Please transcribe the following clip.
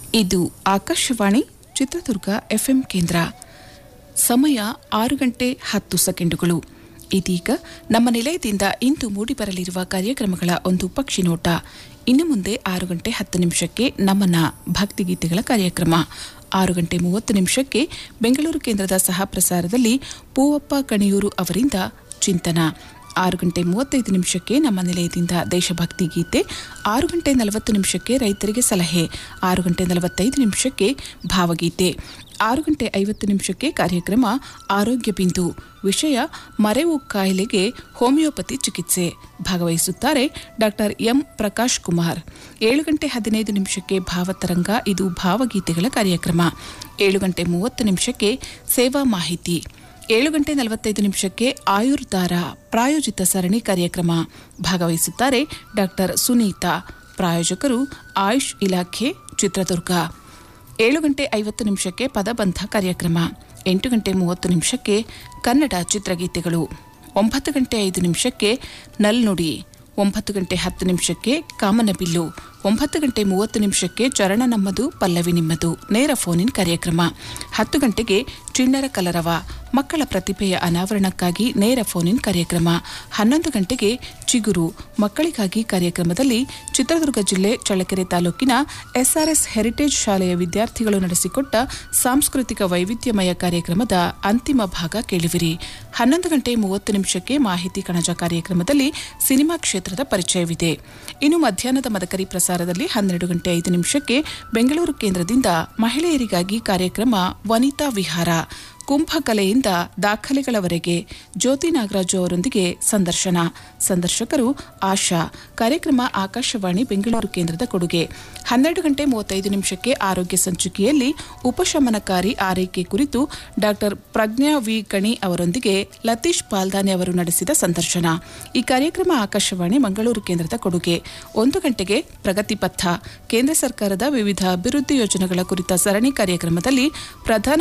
ಇದು ಆಕಾಶವಾಣಿ ಚಿತ್ರದುರ್ಗ ಎಫ್ಎಂ ಕೇಂದ್ರ ಸಮಯ ಆರು ಗಂಟೆ ಹತ್ತು ಸೆಕೆಂಡುಗಳು ಇದೀಗ ನಮ್ಮ ನಿಲಯದಿಂದ ಇಂದು ಮೂಡಿಬರಲಿರುವ ಕಾರ್ಯಕ್ರಮಗಳ ಒಂದು ಪಕ್ಷಿ ನೋಟ ಇನ್ನು ಮುಂದೆ ಆರು ಗಂಟೆ ಹತ್ತು ನಿಮಿಷಕ್ಕೆ ನಮನ ಭಕ್ತಿಗೀತೆಗಳ ಕಾರ್ಯಕ್ರಮ ಆರು ಗಂಟೆ ಮೂವತ್ತು ನಿಮಿಷಕ್ಕೆ ಬೆಂಗಳೂರು ಕೇಂದ್ರದ ಸಹ ಪ್ರಸಾರದಲ್ಲಿ ಪೂವಪ್ಪ ಕಣಿಯೂರು ಅವರಿಂದ ಚಿಂತನ ಆರು ಗಂಟೆ ಮೂವತ್ತೈದು ನಿಮಿಷಕ್ಕೆ ನಮ್ಮ ನಿಲಯದಿಂದ ದೇಶಭಕ್ತಿ ಗೀತೆ ಆರು ಗಂಟೆ ನಲವತ್ತು ನಿಮಿಷಕ್ಕೆ ರೈತರಿಗೆ ಸಲಹೆ ಆರು ಗಂಟೆ ನಲವತ್ತೈದು ನಿಮಿಷಕ್ಕೆ ಭಾವಗೀತೆ ಆರು ಗಂಟೆ ಐವತ್ತು ನಿಮಿಷಕ್ಕೆ ಕಾರ್ಯಕ್ರಮ ಆರೋಗ್ಯ ಬಿಂದು ವಿಷಯ ಮರೆವು ಕಾಯಿಲೆಗೆ ಹೋಮಿಯೋಪತಿ ಚಿಕಿತ್ಸೆ ಭಾಗವಹಿಸುತ್ತಾರೆ ಡಾಕ್ಟರ್ ಎಂ ಪ್ರಕಾಶ್ ಕುಮಾರ್ ಏಳು ಗಂಟೆ ಹದಿನೈದು ನಿಮಿಷಕ್ಕೆ ಭಾವತರಂಗ ಇದು ಭಾವಗೀತೆಗಳ ಕಾರ್ಯಕ್ರಮ ಏಳು ಗಂಟೆ ಮೂವತ್ತು ನಿಮಿಷಕ್ಕೆ ಸೇವಾ ಮಾಹಿತಿ ಏಳು ಗಂಟೆ ನಲವತ್ತೈದು ನಿಮಿಷಕ್ಕೆ ಆಯುರ್ಧಾರ ಪ್ರಾಯೋಜಿತ ಸರಣಿ ಕಾರ್ಯಕ್ರಮ ಭಾಗವಹಿಸುತ್ತಾರೆ ಡಾಕ್ಟರ್ ಸುನೀತಾ ಪ್ರಾಯೋಜಕರು ಆಯುಷ್ ಇಲಾಖೆ ಚಿತ್ರದುರ್ಗ ಏಳು ಗಂಟೆ ಐವತ್ತು ನಿಮಿಷಕ್ಕೆ ಪದಬಂಧ ಕಾರ್ಯಕ್ರಮ ಎಂಟು ಗಂಟೆ ಮೂವತ್ತು ನಿಮಿಷಕ್ಕೆ ಕನ್ನಡ ಚಿತ್ರಗೀತೆಗಳು ಒಂಬತ್ತು ಗಂಟೆ ಐದು ನಿಮಿಷಕ್ಕೆ ನಲ್ನುಡಿ ಒಂಬತ್ತು ಗಂಟೆ ಹತ್ತು ನಿಮಿಷಕ್ಕೆ ಕಾಮನಬಿಲ್ಲು ಒಂಬತ್ತು ಗಂಟೆ ಮೂವತ್ತು ನಿಮಿಷಕ್ಕೆ ಚರಣ ನಮ್ಮದು ಪಲ್ಲವಿ ನಿಮ್ಮದು ನೇರ ಫೋನಿನ್ ಕಾರ್ಯಕ್ರಮ ಹತ್ತು ಗಂಟೆಗೆ ಚಿಣ್ಣರ ಕಲರವ ಮಕ್ಕಳ ಪ್ರತಿಭೆಯ ಅನಾವರಣಕ್ಕಾಗಿ ನೇರ ಫೋನಿನ್ ಕಾರ್ಯಕ್ರಮ ಹನ್ನೊಂದು ಗಂಟೆಗೆ ಚಿಗುರು ಮಕ್ಕಳಿಗಾಗಿ ಕಾರ್ಯಕ್ರಮದಲ್ಲಿ ಚಿತ್ರದುರ್ಗ ಜಿಲ್ಲೆ ಚಳ್ಳಕೆರೆ ತಾಲೂಕಿನ ಎಸ್ಆರ್ಎಸ್ ಹೆರಿಟೇಜ್ ಶಾಲೆಯ ವಿದ್ಯಾರ್ಥಿಗಳು ನಡೆಸಿಕೊಟ್ಟ ಸಾಂಸ್ಕೃತಿಕ ವೈವಿಧ್ಯಮಯ ಕಾರ್ಯಕ್ರಮದ ಅಂತಿಮ ಭಾಗ ಕೇಳುವಿರಿ ಹನ್ನೊಂದು ಗಂಟೆ ಮೂವತ್ತು ನಿಮಿಷಕ್ಕೆ ಮಾಹಿತಿ ಕಣಜ ಕಾರ್ಯಕ್ರಮದಲ್ಲಿ ಸಿನಿಮಾ ಕ್ಷೇತ್ರದ ಪರಿಚಯವಿದೆ ಇನ್ನು ಮಧ್ಯಾಹ್ನದ ಮದಕರಿ ಪ್ರಸಾರದಲ್ಲಿ ಹನ್ನೆರಡು ಗಂಟೆ ಐದು ನಿಮಿಷಕ್ಕೆ ಬೆಂಗಳೂರು ಕೇಂದ್ರದಿಂದ ಮಹಿಳೆಯರಿಗಾಗಿ ಕಾರ್ಯಕ್ರಮ ವನಿತಾ ವಿಹಾರ ಕುಂಭಕಲೆಯಿಂದ ದಾಖಲೆಗಳವರೆಗೆ ಜ್ಯೋತಿ ನಾಗರಾಜು ಅವರೊಂದಿಗೆ ಸಂದರ್ಶನ ಸಂದರ್ಶಕರು ಆಶಾ ಕಾರ್ಯಕ್ರಮ ಆಕಾಶವಾಣಿ ಬೆಂಗಳೂರು ಕೇಂದ್ರದ ಕೊಡುಗೆ ಹನ್ನೆರಡು ಗಂಟೆ ಮೂವತ್ತೈದು ನಿಮಿಷಕ್ಕೆ ಆರೋಗ್ಯ ಸಂಚಿಕೆಯಲ್ಲಿ ಉಪಶಮನಕಾರಿ ಆರೈಕೆ ಕುರಿತು ಡಾಕ್ಟರ್ ಪ್ರಜ್ಞಾ ವಿ ಕಣಿ ಅವರೊಂದಿಗೆ ಲತೀಶ್ ಪಾಲ್ದಾನೆ ಅವರು ನಡೆಸಿದ ಸಂದರ್ಶನ ಈ ಕಾರ್ಯಕ್ರಮ ಆಕಾಶವಾಣಿ ಮಂಗಳೂರು ಕೇಂದ್ರದ ಕೊಡುಗೆ ಒಂದು ಗಂಟೆಗೆ ಪ್ರಗತಿ ಪಥ ಕೇಂದ್ರ ಸರ್ಕಾರದ ವಿವಿಧ ಅಭಿವೃದ್ಧಿ ಯೋಜನೆಗಳ ಕುರಿತ ಸರಣಿ ಕಾರ್ಯಕ್ರಮದಲ್ಲಿ ಪ್ರಧಾನ